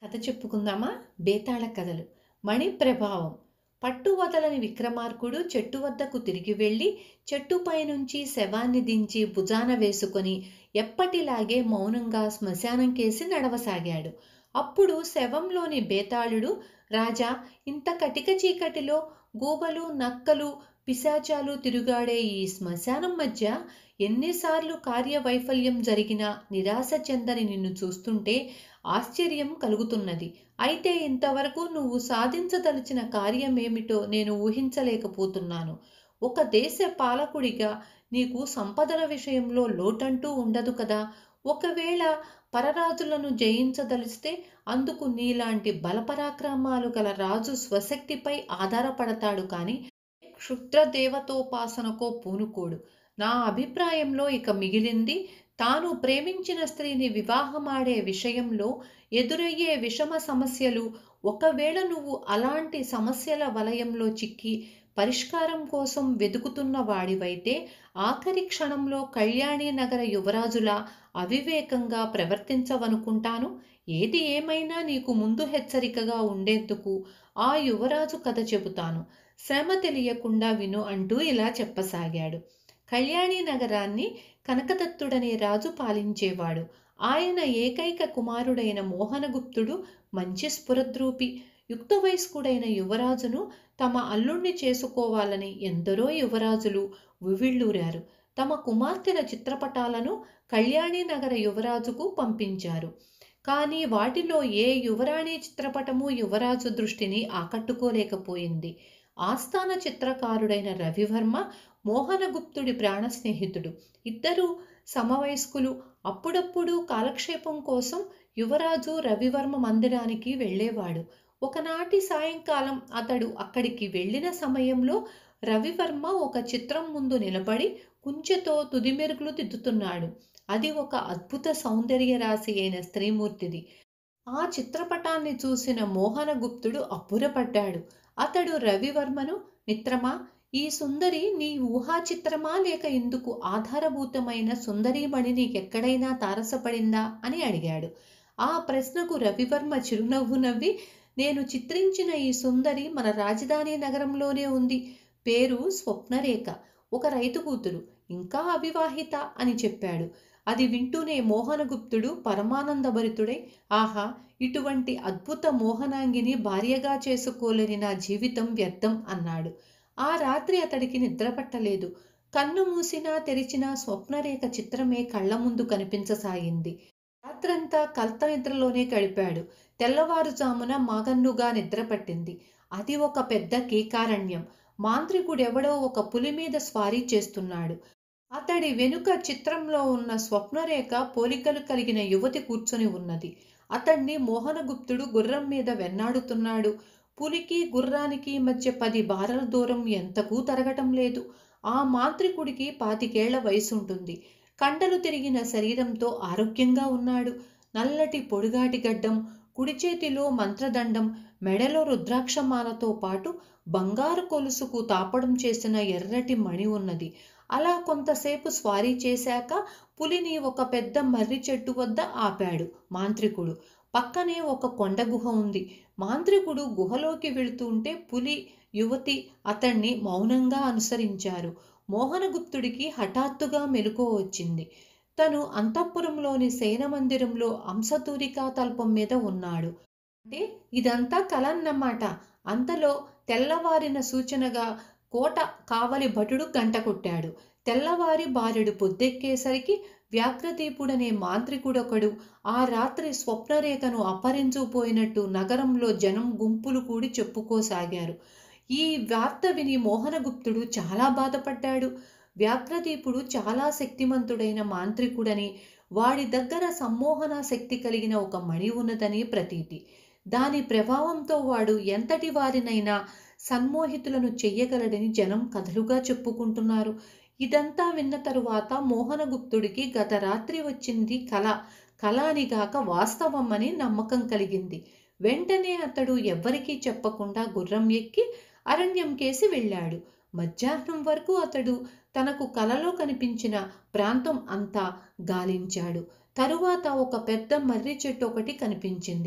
కథ చెప్పుకుందామా బేతాళ కథలు మణి ప్రభావం పట్టు వదలని విక్రమార్కుడు చెట్టు వద్దకు తిరిగి వెళ్ళి చెట్టుపై నుంచి శవాన్ని దించి భుజాన వేసుకొని ఎప్పటిలాగే మౌనంగా శ్మశానం కేసి నడవసాగాడు అప్పుడు శవంలోని బేతాళుడు రాజా ఇంత కటిక చీకటిలో గూబలు నక్కలు పిశాచాలు తిరుగాడే ఈ శ్మశానం మధ్య ఎన్నిసార్లు కార్యవైఫల్యం జరిగినా నిరాశ చెందని నిన్ను చూస్తుంటే ఆశ్చర్యం కలుగుతున్నది అయితే ఇంతవరకు నువ్వు సాధించదలిచిన కార్యమేమిటో నేను ఊహించలేకపోతున్నాను ఒక దేశ పాలకుడిగా నీకు సంపదల విషయంలో లోటంటూ ఉండదు కదా ఒకవేళ పరరాజులను జయించదలిస్తే అందుకు నీలాంటి బలపరాక్రమాలు గల రాజు స్వశక్తిపై ఆధారపడతాడు కానీ క్షుద్ర దేవతోపాసనకో పూనుకోడు నా అభిప్రాయంలో ఇక మిగిలింది తాను ప్రేమించిన స్త్రీని వివాహమాడే విషయంలో ఎదురయ్యే విషమ సమస్యలు ఒకవేళ నువ్వు అలాంటి సమస్యల వలయంలో చిక్కి పరిష్కారం కోసం వెతుకుతున్న వాడివైతే ఆఖరి క్షణంలో కళ్యాణి నగర యువరాజులా అవివేకంగా ప్రవర్తించవనుకుంటాను ఏది ఏమైనా నీకు ముందు హెచ్చరికగా ఉండేందుకు ఆ యువరాజు కథ చెబుతాను శ్రమ తెలియకుండా విను అంటూ ఇలా చెప్పసాగాడు కళ్యాణి నగరాన్ని కనకదత్తుడనే రాజు పాలించేవాడు ఆయన ఏకైక కుమారుడైన మోహనగుప్తుడు మంచి స్ఫురద్రూపి యుక్త వయస్కుడైన యువరాజును తమ అల్లుణ్ణి చేసుకోవాలని ఎందరో యువరాజులు ఉవ్విళ్ళూరారు తమ కుమార్తెల చిత్రపటాలను కళ్యాణి నగర యువరాజుకు పంపించారు కానీ వాటిలో ఏ యువరాణి చిత్రపటము యువరాజు దృష్టిని ఆకట్టుకోలేకపోయింది ఆస్థాన చిత్రకారుడైన రవివర్మ మోహనగుప్తుడి ప్రాణ స్నేహితుడు ఇద్దరు సమవయస్కులు అప్పుడప్పుడు కాలక్షేపం కోసం యువరాజు రవివర్మ మందిరానికి వెళ్ళేవాడు ఒకనాటి సాయంకాలం అతడు అక్కడికి వెళ్ళిన సమయంలో రవివర్మ ఒక చిత్రం ముందు నిలబడి కుంచెతో తుదిమెరుగులు దిద్దుతున్నాడు అది ఒక అద్భుత సౌందర్య రాశి అయిన స్త్రీమూర్తిది ఆ చిత్రపటాన్ని చూసిన మోహనగుప్తుడు అబ్బురపడ్డాడు అతడు రవివర్మను మిత్రమా ఈ సుందరి నీ ఊహా చిత్రమా లేక ఇందుకు ఆధారభూతమైన సుందరీమణి నీకెక్కడైనా తారసపడిందా అని అడిగాడు ఆ ప్రశ్నకు రవివర్మ చిరునవ్వు నవ్వి నేను చిత్రించిన ఈ సుందరి మన రాజధాని నగరంలోనే ఉంది పేరు స్వప్నరేఖ ఒక రైతు కూతురు ఇంకా అవివాహిత అని చెప్పాడు అది వింటూనే మోహనగుప్తుడు పరమానందభరితుడై ఆహా ఇటువంటి అద్భుత మోహనాంగిని భార్యగా చేసుకోలేని నా జీవితం వ్యర్థం అన్నాడు ఆ రాత్రి అతడికి నిద్ర పట్టలేదు కన్ను మూసినా తెరిచినా స్వప్నరేఖ చిత్రమే కళ్ళ ముందు కనిపించసాగింది రాత్రంతా కల్త నిద్రలోనే గడిపాడు తెల్లవారుజామున మాగన్నుగా నిద్ర పట్టింది అది ఒక పెద్ద కీకారణ్యం మాంత్రికుడెవడో ఒక పులి మీద స్వారీ చేస్తున్నాడు అతడి వెనుక చిత్రంలో ఉన్న స్వప్నరేఖ పోలికలు కలిగిన యువతి కూర్చొని ఉన్నది అతన్ని మోహనగుప్తుడు గుర్రం మీద వెన్నాడుతున్నాడు పులికి గుర్రానికి మధ్య పది బారల దూరం ఎంతకు తరగటం లేదు ఆ మాంత్రికుడికి పాతికేళ్ల వయసుంటుంది కండలు తిరిగిన శరీరంతో ఆరోగ్యంగా ఉన్నాడు నల్లటి పొడుగాటి గడ్డం కుడి చేతిలో మంత్రదండం మెడలో రుద్రాక్షమాలతో పాటు బంగారు కొలుసుకు తాపడం చేసిన ఎర్రటి మణి ఉన్నది అలా కొంతసేపు స్వారీ చేశాక పులిని ఒక పెద్ద మర్రి చెట్టు వద్ద ఆపాడు మాంత్రికుడు పక్కనే ఒక కొండ గుహ ఉంది మాంత్రికుడు గుహలోకి వెళుతుంటే పులి యువతి అతన్ని మౌనంగా అనుసరించారు మోహనగుప్తుడికి హఠాత్తుగా మెలుకో వచ్చింది తను అంతఃపురంలోని మందిరంలో అంశతూరికా తల్పం మీద ఉన్నాడు అంటే ఇదంతా కలన్నమాట అంతలో తెల్లవారిన సూచనగా కోట కావలి భటుడు గంట కొట్టాడు తెల్లవారి బారెడు పొద్దెక్కేసరికి వ్యాఘ్రదీపుడనే మాంత్రికుడొకడు ఆ రాత్రి స్వప్నరేఖను అపహరించుపోయినట్టు నగరంలో జనం గుంపులు కూడి చెప్పుకోసాగారు ఈ వార్త విని మోహనగుప్తుడు చాలా బాధపడ్డాడు వ్యాఘ్రదీపుడు చాలా శక్తిమంతుడైన మాంత్రికుడని వాడి దగ్గర సమ్మోహన శక్తి కలిగిన ఒక మణి ఉన్నదని ప్రతీతి దాని ప్రభావంతో వాడు ఎంతటి వారినైనా సన్మోహితులను చెయ్యగలడని జనం కథలుగా చెప్పుకుంటున్నారు ఇదంతా విన్న తరువాత మోహనగుప్తుడికి గత రాత్రి వచ్చింది కళ కళ అనిగాక వాస్తవం అని నమ్మకం కలిగింది వెంటనే అతడు ఎవ్వరికీ చెప్పకుండా గుర్రం ఎక్కి అరణ్యం కేసి వెళ్ళాడు మధ్యాహ్నం వరకు అతడు తనకు కలలో కనిపించిన ప్రాంతం అంతా గాలించాడు తరువాత ఒక పెద్ద మర్రి చెట్టు ఒకటి కనిపించింది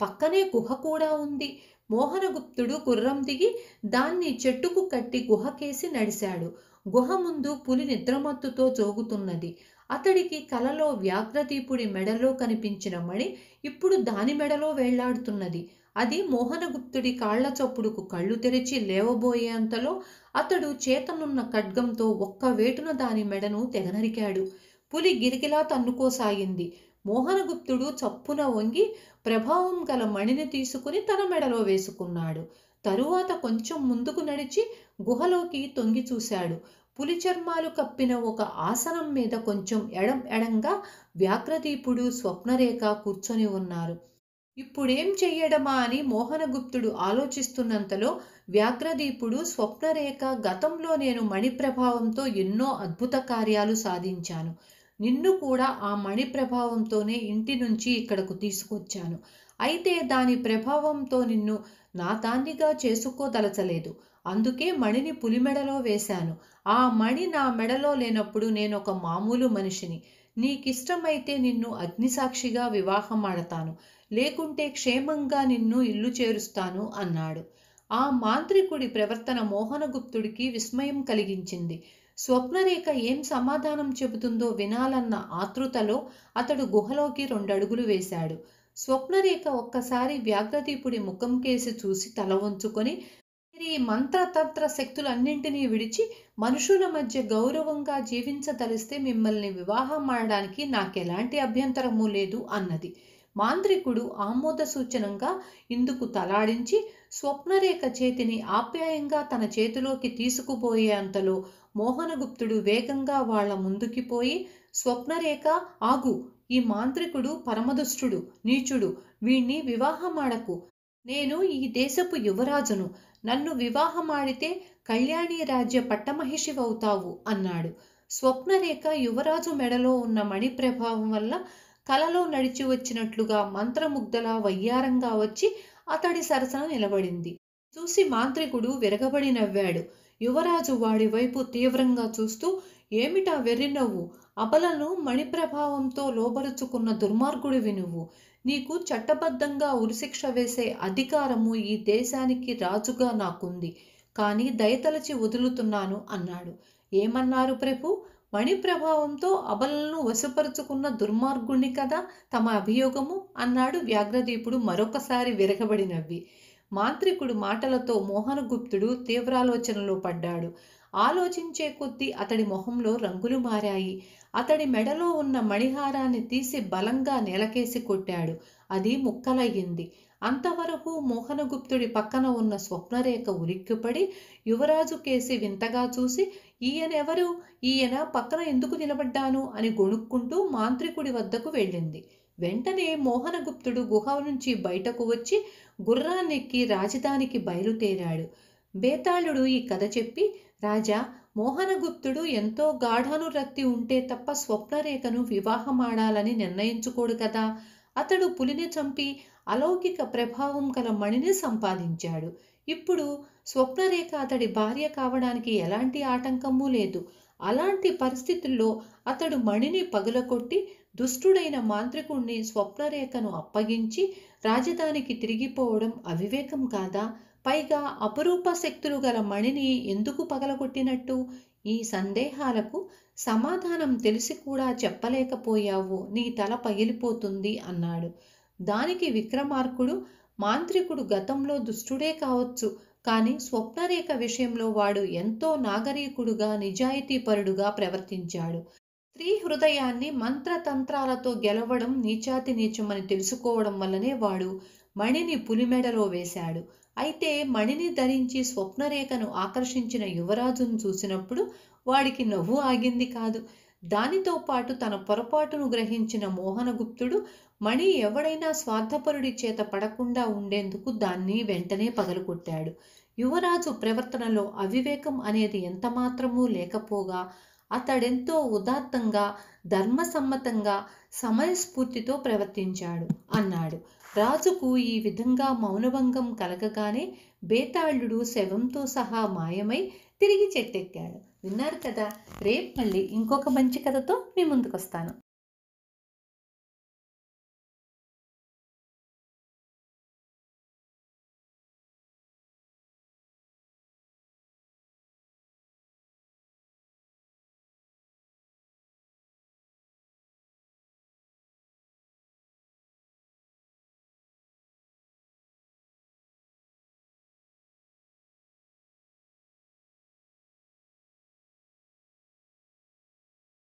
పక్కనే గుహ కూడా ఉంది మోహనగుప్తుడు గుర్రం దిగి దాన్ని చెట్టుకు కట్టి గుహకేసి నడిశాడు గుహ ముందు పులి నిద్రమత్తుతో జోగుతున్నది అతడికి కలలో వ్యాఘ్రదీపుడి మెడలో కనిపించిన మణి ఇప్పుడు దాని మెడలో వేళ్లాడుతున్నది అది మోహనగుప్తుడి కాళ్ల చప్పుడుకు కళ్ళు తెరిచి లేవబోయేంతలో అతడు చేతనున్న ఖడ్గంతో ఒక్క వేటున దాని మెడను తెగనరికాడు పులి గిరిగిలా తన్నుకోసాగింది మోహనగుప్తుడు చప్పున వంగి ప్రభావం గల మణిని తీసుకుని తన మెడలో వేసుకున్నాడు తరువాత కొంచెం ముందుకు నడిచి గుహలోకి తొంగి చూశాడు పులి చర్మాలు కప్పిన ఒక ఆసనం మీద కొంచెం ఎడం ఎడంగా వ్యాఘ్రదీపుడు స్వప్నరేఖ కూర్చొని ఉన్నారు ఇప్పుడేం చెయ్యడమా అని మోహనగుప్తుడు ఆలోచిస్తున్నంతలో వ్యాఘ్రదీపుడు స్వప్నరేఖ గతంలో నేను మణి ప్రభావంతో ఎన్నో అద్భుత కార్యాలు సాధించాను నిన్ను కూడా ఆ మణి ప్రభావంతోనే ఇంటి నుంచి ఇక్కడకు తీసుకొచ్చాను అయితే దాని ప్రభావంతో నిన్ను నా దాన్నిగా చేసుకోదలచలేదు అందుకే మణిని పులి మెడలో వేశాను ఆ మణి నా మెడలో లేనప్పుడు నేను ఒక మామూలు మనిషిని నీకిష్టమైతే నిన్ను అగ్నిసాక్షిగా వివాహం ఆడతాను లేకుంటే క్షేమంగా నిన్ను ఇల్లు చేరుస్తాను అన్నాడు ఆ మాంత్రికుడి ప్రవర్తన మోహనగుప్తుడికి విస్మయం కలిగించింది స్వప్నరేఖ ఏం సమాధానం చెబుతుందో వినాలన్న ఆతృతలో అతడు గుహలోకి రెండడుగులు వేశాడు స్వప్నరేఖ ఒక్కసారి వ్యాఘ్రదీపుడి ముఖం కేసి చూసి తల వంచుకొని ఈ మంత్రతంత్ర శక్తులన్నింటినీ విడిచి మనుషుల మధ్య గౌరవంగా జీవించదలిస్తే మిమ్మల్ని వివాహం ఆడడానికి నాకెలాంటి అభ్యంతరము లేదు అన్నది మాంత్రికుడు ఆమోద సూచనంగా ఇందుకు తలాడించి స్వప్నరేఖ చేతిని ఆప్యాయంగా తన చేతిలోకి తీసుకుపోయే అంతలో మోహనగుప్తుడు వేగంగా వాళ్ల ముందుకి పోయి స్వప్నరేఖ ఆగు ఈ మాంత్రికుడు పరమదుష్టుడు నీచుడు వీణ్ణి వివాహమాడకు నేను ఈ దేశపు యువరాజును నన్ను వివాహమాడితే కళ్యాణి రాజ్య పట్టమహిషివవుతావు అన్నాడు స్వప్నరేఖ యువరాజు మెడలో ఉన్న మణి ప్రభావం వల్ల కలలో నడిచి వచ్చినట్లుగా మంత్రముగ్ధలా వయ్యారంగా వచ్చి అతడి సరసన నిలబడింది చూసి మాంత్రికుడు విరగబడి నవ్వాడు యువరాజు వాడి వైపు తీవ్రంగా చూస్తూ ఏమిటా వెర్రినవ్వు అబలను మణిప్రభావంతో లోబరుచుకున్న దుర్మార్గుడివి నువ్వు నీకు చట్టబద్ధంగా ఉరిశిక్ష వేసే అధికారము ఈ దేశానికి రాజుగా నాకుంది కానీ దయతలచి వదులుతున్నాను అన్నాడు ఏమన్నారు ప్రభు మణి ప్రభావంతో అబలను వశపరుచుకున్న దుర్మార్గుణ్ణి కదా తమ అభియోగము అన్నాడు వ్యాఘ్రదీపుడు మరొకసారి విరగబడి నవ్వి మాంత్రికుడు మాటలతో మోహనగుప్తుడు తీవ్రాలోచనలో పడ్డాడు ఆలోచించే కొద్దీ అతడి మొహంలో రంగులు మారాయి అతడి మెడలో ఉన్న మణిహారాన్ని తీసి బలంగా నేలకేసి కొట్టాడు అది ముక్కలయ్యింది అంతవరకు మోహనగుప్తుడి పక్కన ఉన్న స్వప్నరేఖ ఉలిక్కిపడి యువరాజు కేసి వింతగా చూసి ఈయనెవరు ఈయన పక్కన ఎందుకు నిలబడ్డాను అని గొణుక్కుంటూ మాంత్రికుడి వద్దకు వెళ్ళింది వెంటనే మోహనగుప్తుడు గుహ నుంచి బయటకు వచ్చి గుర్రాన్నెక్కి రాజధానికి బయలుదేరాడు బేతాళుడు ఈ కథ చెప్పి రాజా మోహనగుప్తుడు ఎంతో గాఢానురక్తి ఉంటే తప్ప స్వప్నరేఖను వివాహమాడాలని నిర్ణయించుకోడు కదా అతడు పులిని చంపి అలౌకిక ప్రభావం గల మణిని సంపాదించాడు ఇప్పుడు స్వప్నరేఖ అతడి భార్య కావడానికి ఎలాంటి ఆటంకమూ లేదు అలాంటి పరిస్థితుల్లో అతడు మణిని పగులకొట్టి దుష్టుడైన మాంత్రికుణ్ణి స్వప్నరేఖను అప్పగించి రాజధానికి తిరిగిపోవడం అవివేకం కాదా పైగా అపరూప శక్తులు గల మణిని ఎందుకు పగలగొట్టినట్టు ఈ సందేహాలకు సమాధానం తెలిసి కూడా చెప్పలేకపోయావు నీ తల పగిలిపోతుంది అన్నాడు దానికి విక్రమార్కుడు మాంత్రికుడు గతంలో దుష్టుడే కావచ్చు కానీ స్వప్నరేఖ విషయంలో వాడు ఎంతో నాగరీకుడుగా నిజాయితీపరుడుగా ప్రవర్తించాడు స్త్రీ హృదయాన్ని మంత్రతంత్రాలతో గెలవడం నీచాతి నీచమని తెలుసుకోవడం వల్లనే వాడు మణిని పులిమెడలో వేశాడు అయితే మణిని ధరించి స్వప్నరేఖను ఆకర్షించిన యువరాజును చూసినప్పుడు వాడికి నవ్వు ఆగింది కాదు దానితో పాటు తన పొరపాటును గ్రహించిన మోహనగుప్తుడు మణి ఎవడైనా స్వార్థపరుడి చేత పడకుండా ఉండేందుకు దాన్ని వెంటనే పగలగొట్టాడు యువరాజు ప్రవర్తనలో అవివేకం అనేది ఎంతమాత్రమూ లేకపోగా అతడెంతో ఉదాత్తంగా ధర్మసమ్మతంగా సమయస్ఫూర్తితో ప్రవర్తించాడు అన్నాడు రాజుకు ఈ విధంగా మౌనభంగం కలగగానే బేతాళుడు శవంతో సహా మాయమై తిరిగి చెట్టెక్కాడు విన్నారు కదా రేపు మళ్ళీ ఇంకొక మంచి కథతో మీ ముందుకు వస్తాను